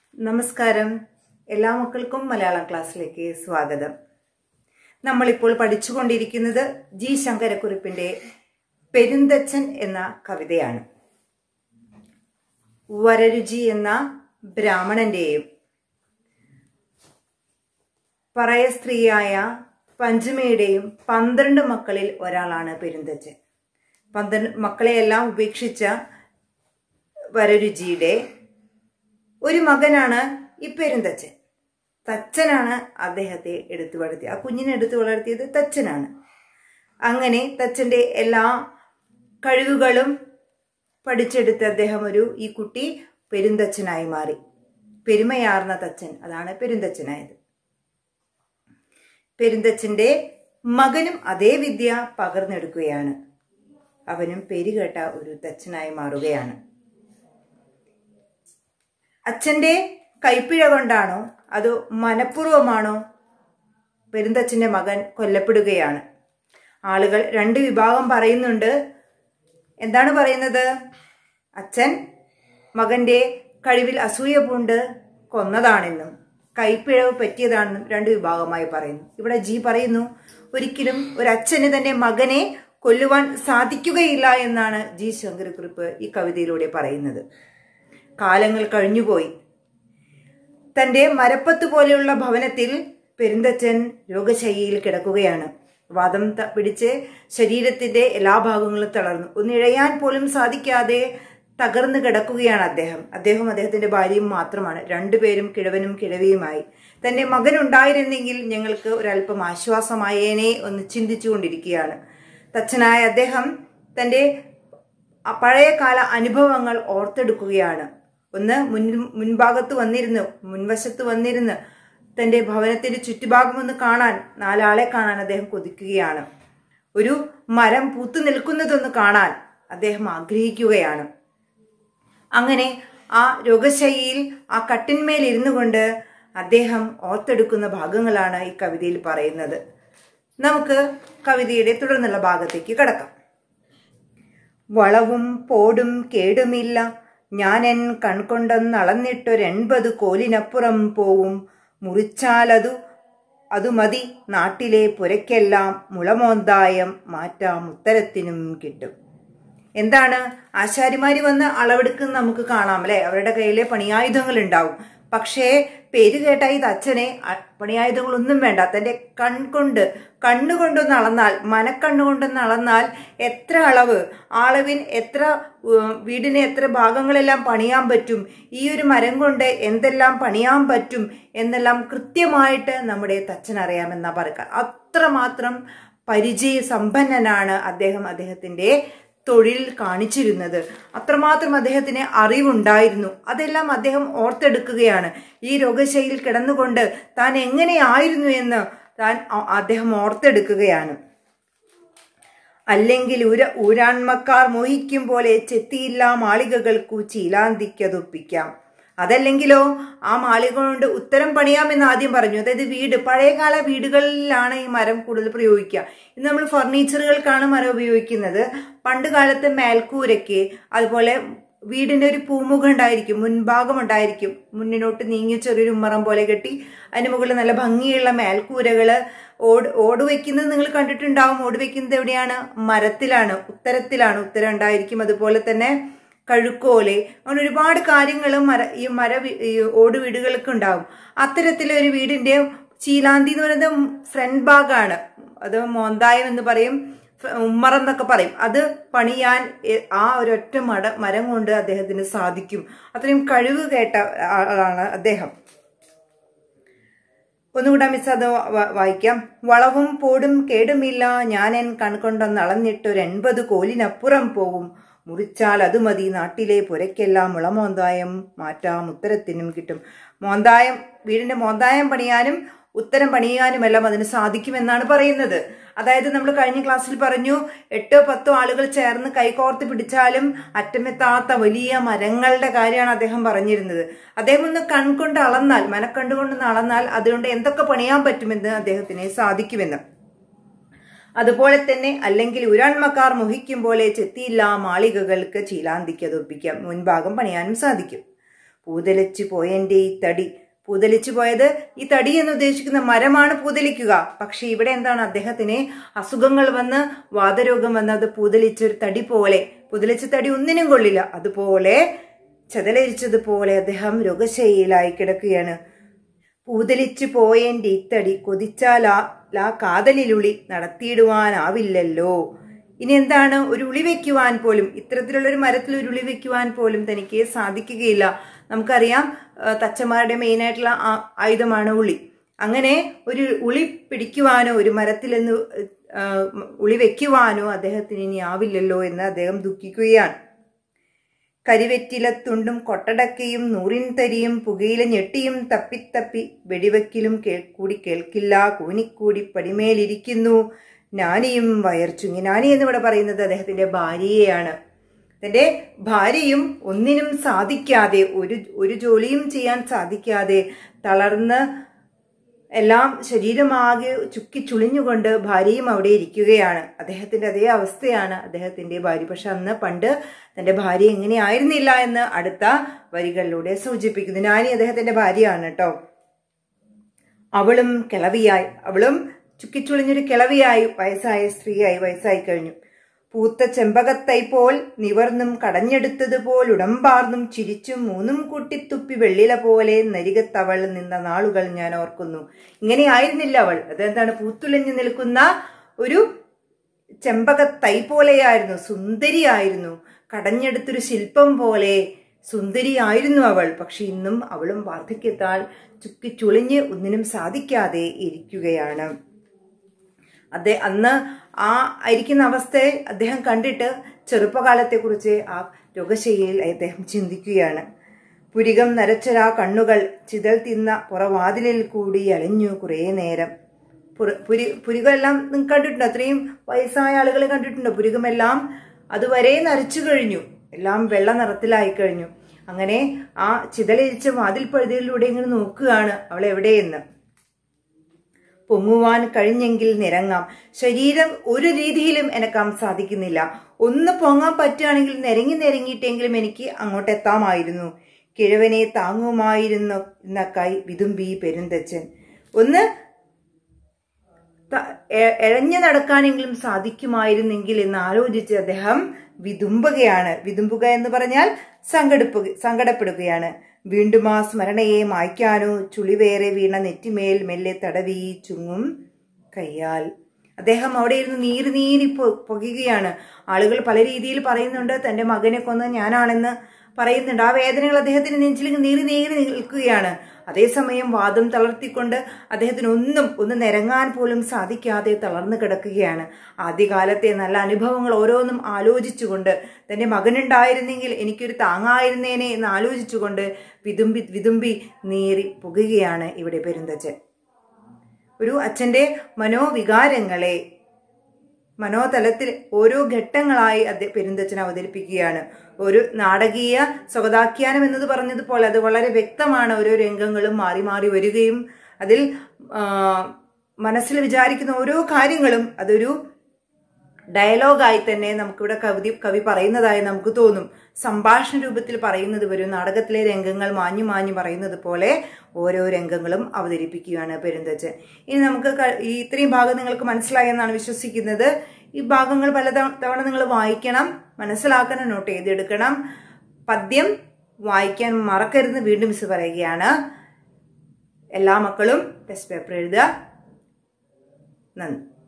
നമസ്കാരം എല്ലാ മക്കൾക്കും മലയാളം ക്ലാസ്സിലേക്ക് സ്വാഗതം നമ്മളിപ്പോൾ പഠിച്ചുകൊണ്ടിരിക്കുന്നത് ജി ശങ്കരക്കുറിപ്പിന്റെ പെരുന്തച്ചൻ എന്ന കവിതയാണ് വരരുചി എന്ന ബ്രാഹ്മണന്റെയും പറയ സ്ത്രീയായ പഞ്ചമയുടെയും പന്ത്രണ്ട് മക്കളിൽ ഒരാളാണ് പെരുന്തച്ചൻ പന്ത്രണ്ട് മക്കളെയെല്ലാം ഉപേക്ഷിച്ച വരരുചിയുടെ ഒരു മകനാണ് ഈ പെരുന്തച്ചൻ തച്ചനാണ് അദ്ദേഹത്തെ എടുത്തു വളർത്തിയത് ആ കുഞ്ഞിനെ എടുത്തു വളർത്തിയത് തച്ചനാണ് അങ്ങനെ തച്ചന്റെ എല്ലാ കഴിവുകളും പഠിച്ചെടുത്ത് അദ്ദേഹം ഒരു ഈ കുട്ടി പെരുന്തച്ചനായി മാറി പെരുമയാർന്ന തച്ചൻ അതാണ് പെരുന്തച്ചനായത് പെരുന്തച്ചന്റെ മകനും അതേ വിദ്യ പകർന്നെടുക്കുകയാണ് അവനും പേരുകേട്ട ഒരു തച്ചനായി മാറുകയാണ് അച്ഛന്റെ കൈപ്പിഴ കൊണ്ടാണോ അതോ മനഃപൂർവമാണോ പെരുന്തച്ഛന്റെ മകൻ കൊല്ലപ്പെടുകയാണ് ആളുകൾ രണ്ട് വിഭാഗം പറയുന്നുണ്ട് എന്താണ് പറയുന്നത് അച്ഛൻ മകന്റെ കഴിവിൽ അസൂയ പൂണ്ട് കൊന്നതാണെന്നും കൈപ്പിഴവ് പറ്റിയതാണെന്നും രണ്ട് വിഭാഗമായി പറയുന്നു ഇവിടെ ജി പറയുന്നു ഒരിക്കലും ഒരു അച്ഛന് തന്റെ മകനെ കൊല്ലുവാൻ സാധിക്കുകയില്ല എന്നാണ് ജി ശങ്കരക്കുറിപ്പ് ഈ കവിതയിലൂടെ പറയുന്നത് കാലങ്ങൾ കഴിഞ്ഞുപോയി തന്റെ മരപ്പത്ത് പോലെയുള്ള ഭവനത്തിൽ പെരുന്തച്ചൻ രോഗശൈലിയിൽ കിടക്കുകയാണ് വാദം പിടിച്ച് ശരീരത്തിന്റെ എല്ലാ ഭാഗങ്ങളും തളർന്നു ഒന്നിഴയാൻ പോലും സാധിക്കാതെ തകർന്നു കിടക്കുകയാണ് അദ്ദേഹം അദ്ദേഹം അദ്ദേഹത്തിന്റെ ഭാര്യയും മാത്രമാണ് രണ്ടുപേരും കിഴവനും കിഴവിയുമായി തന്റെ മകൻ ഉണ്ടായിരുന്നെങ്കിൽ ഞങ്ങൾക്ക് ഒരല്പം ആശ്വാസമായേനെ ഒന്ന് ചിന്തിച്ചുകൊണ്ടിരിക്കുകയാണ് തച്ചനായ അദ്ദേഹം തന്റെ പഴയകാല അനുഭവങ്ങൾ ഓർത്തെടുക്കുകയാണ് ഒന്ന് മുൻ മുൻഭാഗത്ത് വന്നിരുന്നു മുൻവശത്ത് വന്നിരുന്ന് തന്റെ ഭവനത്തിന്റെ ചുറ്റുഭാഗം ഒന്ന് കാണാൻ നാലാളെ കാണാൻ അദ്ദേഹം കൊതിക്കുകയാണ് ഒരു മരം പൂത്തു നിൽക്കുന്നതൊന്ന് കാണാൻ അദ്ദേഹം ആഗ്രഹിക്കുകയാണ് അങ്ങനെ ആ രോഗശൈലിയിൽ ആ കട്ടിന്മേൽ ഇരുന്നു കൊണ്ട് അദ്ദേഹം ഓർത്തെടുക്കുന്ന ഭാഗങ്ങളാണ് ഈ കവിതയിൽ പറയുന്നത് നമുക്ക് കവിതയുടെ തുടർന്നുള്ള ഭാഗത്തേക്ക് കടക്കാം വളവും പോടും കേടുമില്ല ഞാനെൻ കൺകൊണ്ടെന്നളന്നിട്ടൊരെൺപത് കോലിനപ്പുറം പോവും മുറിച്ചാലതു അതു മതി നാട്ടിലെ പുരയ്ക്കെല്ലാം മുളമോന്തായം മാറ്റാം ഉത്തരത്തിനും കിട്ടും എന്താണ് ആശാരിമാര് വന്ന് അളവെടുക്കുന്ന നമുക്ക് കാണാം അല്ലെ അവരുടെ കയ്യിലെ പണിയായുധങ്ങൾ ഉണ്ടാവും പക്ഷേ പേര് കേട്ട ഇത് അച്ഛനെ പണിയായുധങ്ങളൊന്നും വേണ്ട തന്റെ കൺകൊണ്ട് കണ്ണുകൊണ്ടൊന്ന് അളന്നാൽ മനക്കണ്ണുകൊണ്ടൊന്ന് അളന്നാൽ എത്ര അളവ് അളവിൻ എത്ര വീടിന് എത്ര ഭാഗങ്ങളെല്ലാം പണിയാൻ പറ്റും ഈ ഒരു മരം കൊണ്ട് എന്തെല്ലാം പണിയാൻ പറ്റും എന്നെല്ലാം കൃത്യമായിട്ട് നമ്മുടെ തച്ചൻ അറിയാമെന്നാ പറയുക അത്രമാത്രം പരിചയ സമ്പന്നനാണ് അദ്ദേഹം അദ്ദേഹത്തിന്റെ തൊഴിൽ കാണിച്ചിരുന്നത് അത്രമാത്രം അദ്ദേഹത്തിന് അറിവുണ്ടായിരുന്നു അതെല്ലാം അദ്ദേഹം ഓർത്തെടുക്കുകയാണ് ഈ രോഗശൈലിയിൽ കിടന്നുകൊണ്ട് താൻ എങ്ങനെയായിരുന്നു എന്ന് താൻ അദ്ദേഹം ഓർത്തെടുക്കുകയാണ് അല്ലെങ്കിൽ ഉര ഊരാൺമക്കാർ മോഹിക്കും പോലെ ചെത്തിയില്ല മാളികകൾക്കു ചീലാന്തിക്കതൊപ്പിക്കാം അതല്ലെങ്കിലോ ആ മാളിക കൊണ്ട് ഉത്തരം പണിയാമെന്ന് ആദ്യം പറഞ്ഞു അതായത് വീട് പഴയകാല വീടുകളിലാണ് ഈ മരം കൂടുതൽ പ്രയോഗിക്കുക ഇന്ന് നമ്മൾ ഫർണിച്ചറുകൾക്കാണ് മരം ഉപയോഗിക്കുന്നത് പണ്ട് കാലത്ത് മേൽക്കൂരയ്ക്ക് അതുപോലെ വീടിന്റെ ഒരു പൂമുഖം ഉണ്ടായിരിക്കും മുൻഭാഗം ഉണ്ടായിരിക്കും മുന്നിലോട്ട് നീങ്ങി ചെറിയൊരു ഉമ്മറം പോലെ കെട്ടി അതിന് മുകളിൽ നല്ല ഭംഗിയുള്ള മേൽക്കൂരകള് ഓട് ഓട് വെക്കുന്നത് നിങ്ങൾ കണ്ടിട്ടുണ്ടാവും ഓട് വെക്കുന്നത് എവിടെയാണ് മരത്തിലാണ് ഉത്തരത്തിലാണ് ഉത്തരം ഉണ്ടായിരിക്കും അതുപോലെ തന്നെ കഴുക്കോല് അങ്ങനെ ഒരുപാട് കാര്യങ്ങൾ മര ഈ മര ഓട് വീടുകൾക്ക് ഉണ്ടാവും അത്തരത്തിലൊരു വീടിന്റെ ചീലാന്തി എന്ന് പറയുന്നത് ഫ്രണ്ട് ഭാഗമാണ് അത് മോന്തായം എന്ന് പറയും ഉമ്മറം എന്നൊക്കെ പറയും അത് പണിയാൻ ആ ഒരൊറ്റ മട മരം കൊണ്ട് അദ്ദേഹത്തിന് സാധിക്കും അത്രയും കഴിവ് കേട്ട ആളാണ് അദ്ദേഹം ഒന്നുകൂടെ മിസ് അത് വായിക്കാം വളവും പോടും കേടുമില്ല ഞാനെൻ കൺകൊണ്ടെന്ന് അളന്നിട്ടൊരു എൺപത് കോലിനപ്പുറം പോവും മുറിച്ചാൽ അത് മതി നാട്ടിലെ പുരയ്ക്കെല്ലാം മുളമോന്തായം മാറ്റാം ഉത്തരത്തിനും കിട്ടും മോന്തായം വീടിന്റെ മോന്തായം പണിയാനും ഉത്തരം പണിയാനുമെല്ലാം അതിന് സാധിക്കുമെന്നാണ് പറയുന്നത് അതായത് നമ്മൾ കഴിഞ്ഞ ക്ലാസ്സിൽ പറഞ്ഞു എട്ടോ പത്തോ ആളുകൾ ചേർന്ന് കൈകോർത്ത് പിടിച്ചാലും അറ്റമെത്താത്ത വലിയ മരങ്ങളുടെ കാര്യമാണ് അദ്ദേഹം പറഞ്ഞിരുന്നത് അദ്ദേഹം ഒന്ന് കൺകൊണ്ട് അളന്നാൽ മനക്കണ്ടുകൊണ്ടൊന്ന് അളന്നാൽ അതുകൊണ്ട് എന്തൊക്കെ പണിയാൻ പറ്റുമെന്ന് അദ്ദേഹത്തിന് സാധിക്കുമെന്ന് അതുപോലെ തന്നെ അല്ലെങ്കിൽ ഉരാൺമക്കാർ മോഹിക്കും പോലെ ചെത്തിയില്ല മാളികകൾക്ക് ചീലാന്തിക്കതൊപ്പിക്കാം മുൻഭാഗം പണിയാനും സാധിക്കും പൂതലിച്ചു പോയെന്റെ ഈ തടി പൂതലിച്ചു പോയത് ഈ തടി എന്ന് ഉദ്ദേശിക്കുന്ന മരമാണ് പൂതലിക്കുക പക്ഷെ ഇവിടെ എന്താണ് അദ്ദേഹത്തിന് അസുഖങ്ങൾ വന്ന് വാതരോഗം വന്ന് അത് പൂതലിച്ച ഒരു തടി പോലെ പൂതലിച്ച തടി ഒന്നിനും കൊള്ളില്ല അതുപോലെ ചെതലരിച്ചതുപോലെ അദ്ദേഹം രോഗശൈലിയിലായി കിടക്കുകയാണ് പൂതലിച്ചു പോയെന്റെ ഇത്തടി കൊതിച്ചാൽ ആ ലാ കാതലിലുളി നടത്തിയിടുവാനാവില്ലല്ലോ ഇനി എന്താണ് ഒരു ഉളി വെക്കുവാൻ പോലും ഇത്തരത്തിലുള്ള ഒരു മരത്തിൽ ഒരു ഉളി വെക്കുവാൻ പോലും തനിക്ക് സാധിക്കുകയില്ല നമുക്കറിയാം ആ, തച്ചന്മാരുടെ മെയിൻ ആയിട്ടുള്ള ആ- ആയുധമാണ് ഉളി അങ്ങനെ ഒരു ഉളി പിടിക്കുവാനോ ഒരു മരത്തിൽ നിന്ന് ആ, ഉളി വെക്കുവാനോ അദ്ദേഹത്തിന് ഇനി ആവില്ലല്ലോ എന്ന് അദ്ദേഹം ദുഃഖിക്കുകയാണ് കരിവെറ്റിലത്തുണ്ടും കൊട്ടടക്കയും നൂറിൻ തരിയും പുകയില ഞെട്ടിയും തപ്പിത്തപ്പി വെടിവെക്കിലും കേൾ കൂടി കേൾക്കില്ല കൂനിക്കൂടി പടിമേലിരിക്കുന്നു നാനിയും വയർച്ചുങ്ങി നാനി എന്നിവിടെ പറയുന്നത് അദ്ദേഹത്തിന്റെ ഭാര്യയെയാണ് തന്റെ ഭാര്യയും ഒന്നിനും സാധിക്കാതെ ഒരു ഒരു ജോലിയും ചെയ്യാൻ സാധിക്കാതെ തളർന്ന് എല്ലാം ശരീരമാകെ ചുക്കി ചുളിഞ്ഞുകൊണ്ട് ഭാര്യയും അവിടെ ഇരിക്കുകയാണ് അദ്ദേഹത്തിന്റെ അതേ അവസ്ഥയാണ് അദ്ദേഹത്തിന്റെ ഭാര്യ പക്ഷെ അന്ന് പണ്ട് തന്റെ ഭാര്യ എങ്ങനെയായിരുന്നില്ല എന്ന് അടുത്ത വരികളിലൂടെ സൂചിപ്പിക്കുന്നു നാനി അദ്ദേഹത്തിന്റെ ഭാര്യയാണ് കേട്ടോ അവളും കിളവിയായി അവളും ചുക്കിച്ചുളിഞ്ഞൊരു കിളവിയായി വയസ്സായ സ്ത്രീയായി വയസ്സായി കഴിഞ്ഞു പൂത്ത ചെമ്പകത്തൈ പോൽ നിവർന്നും കടഞ്ഞെടുത്തതുപോൽ ഉടമ്പാർന്നും ചിരിച്ചും മൂന്നും കൂട്ടിത്തുപ്പി വെള്ളില പോലെ നരികത്തവൾ നിന്ന നാളുകൾ ഞാൻ ഓർക്കുന്നു ഇങ്ങനെയായിരുന്നില്ല അവൾ അതെന്താണ് പൂത്തുലഞ്ഞു നിൽക്കുന്ന ഒരു ചെമ്പകത്തൈ പോലെയായിരുന്നു സുന്ദരിയായിരുന്നു കടഞ്ഞെടുത്തൊരു ശില്പം പോലെ സുന്ദരിയായിരുന്നു അവൾ പക്ഷെ ഇന്നും അവളും വാർദ്ധക്യത്താൽ ചുക്കി ചുളിഞ്ഞ് ഒന്നിനും സാധിക്കാതെ ഇരിക്കുകയാണ് അതെ അന്ന് ആ ഇരിക്കുന്ന അവസ്ഥയെ അദ്ദേഹം കണ്ടിട്ട് ചെറുപ്പകാലത്തെക്കുറിച്ച് ആ രോഗശൈലിയിൽ അദ്ദേഹം ചിന്തിക്കുകയാണ് പുരികം നരച്ചൊരാ കണ്ണുകൾ ചിതൽ തിന്ന പുറവാതിലിൽ കൂടി അലഞ്ഞു കുറേ നേരം പുര- പുരി പുരികമെല്ലാം നിങ്ങൾ കണ്ടിട്ടുണ്ടോ അത്രയും വയസ്സായ ആളുകളെ കണ്ടിട്ടുണ്ടോ പുരികമെല്ലാം അതുവരെ നരച്ചു കഴിഞ്ഞു എല്ലാം വെള്ള നിറത്തിലായി കഴിഞ്ഞു അങ്ങനെ ആ ചിതലരിച്ച വാതിൽ പഴുതിയിലൂടെ ഇങ്ങനെ നോക്കുകയാണ് അവൾ എവിടെയെന്ന് പൊങ്ങുവാൻ കഴിഞ്ഞെങ്കിൽ നിരങ്ങാം ശരീരം ഒരു രീതിയിലും എനക്കാം സാധിക്കുന്നില്ല ഒന്ന് പൊങ്ങാൻ പറ്റുകയാണെങ്കിൽ നിരങ്ങി നിരങ്ങിയിട്ടെങ്കിലും എനിക്ക് അങ്ങോട്ട് എത്താമായിരുന്നു കിഴവനെ താങ്ങുമായിരുന്നു എന്നക്കായി വിതുമ്പി പെരുന്തച്ചൻ ഒന്ന് ത- എ- എഴഞ്ഞു നടക്കാനെങ്കിലും സാധിക്കുമായിരുന്നെങ്കിൽ എന്ന് ആലോചിച്ച് അദ്ദേഹം വിതുമ്പുകയാണ് വിതുമ്പുക എന്ന് പറഞ്ഞാൽ സങ്കടിപ്പുക സങ്കടപ്പെടുകയാണ് വീണ്ടും ആ സ്മരണയെ മായ്ക്കാനോ ചുളിവേറെ വീണ നെറ്റിമേൽ മെല്ലെ തടവി ചുങ്ങും കയ്യാൽ അദ്ദേഹം അവിടെ ഇരുന്ന് നീറി നീരി പൊ- പുകയുകയാണ് ആളുകൾ പല രീതിയിൽ പറയുന്നുണ്ട് തന്റെ മകനെ കൊന്ന് ഞാനാണെന്ന് പറയുന്നുണ്ട് ആ വേദനകൾ അദ്ദേഹത്തിന് നെഞ്ചിൽ നീറി നീറി നിൽക്കുകയാണ് അതേസമയം വാദം തളർത്തിക്കൊണ്ട് അദ്ദേഹത്തിന് ഒന്നും ഒന്ന് നിരങ്ങാൻ പോലും സാധിക്കാതെ തളർന്നു കിടക്കുകയാണ് ആദ്യകാലത്തെ നല്ല അനുഭവങ്ങൾ ഓരോന്നും ആലോചിച്ചുകൊണ്ട് തന്റെ മകനുണ്ടായിരുന്നെങ്കിൽ എനിക്കൊരു താങ്ങായിരുന്നേനെ എന്ന് ആലോചിച്ചുകൊണ്ട് വിതുമ്പി വിതുമ്പി നീറി പുകയുകയാണ് ഇവിടെ പെരുന്തച്ചൻ ഒരു അച്ഛന്റെ മനോവികാരങ്ങളെ മനോതലത്തിൽ ഓരോ ഘട്ടങ്ങളായി അദ്ദേഹം പെരുന്തച്ഛൻ അവതരിപ്പിക്കുകയാണ് ഒരു നാടകീയ സ്വഗതാഖ്യാനം എന്നത് പറഞ്ഞതുപോലെ അത് വളരെ വ്യക്തമാണ് ഓരോ രംഗങ്ങളും മാറി മാറി വരികയും അതിൽ ആ, മനസ്സിൽ വിചാരിക്കുന്ന ഓരോ കാര്യങ്ങളും അതൊരു ഡയലോഗായി തന്നെ നമുക്കിവിടെ കവിതി കവി പറയുന്നതായി നമുക്ക് തോന്നും സംഭാഷണ രൂപത്തിൽ പറയുന്നത് വരും നാടകത്തിലെ രംഗങ്ങൾ മാഞ്ഞു മാഞ്ഞു പറയുന്നത് പോലെ ഓരോ രംഗങ്ങളും അവതരിപ്പിക്കുകയാണ് പെരുന്തച്ചൻ ഇനി നമുക്ക് ക- ഈ ഇത്രയും ഭാഗം നിങ്ങൾക്ക് മനസ്സിലായി എന്നാണ് വിശ്വസിക്കുന്നത് ഈ ഭാഗങ്ങൾ പല തവ- തവണ നിങ്ങൾ വായിക്കണം മനസ്സിലാക്കണം നോട്ട് ചെയ്തെടുക്കണം പദ്യം വായിക്കാൻ മറക്കരുത് വീണ്ടും മിസ് പറയുകയാണ് എല്ലാ മക്കളും ടെസ്റ്റ് പേപ്പർ എഴുതുക നന്ദി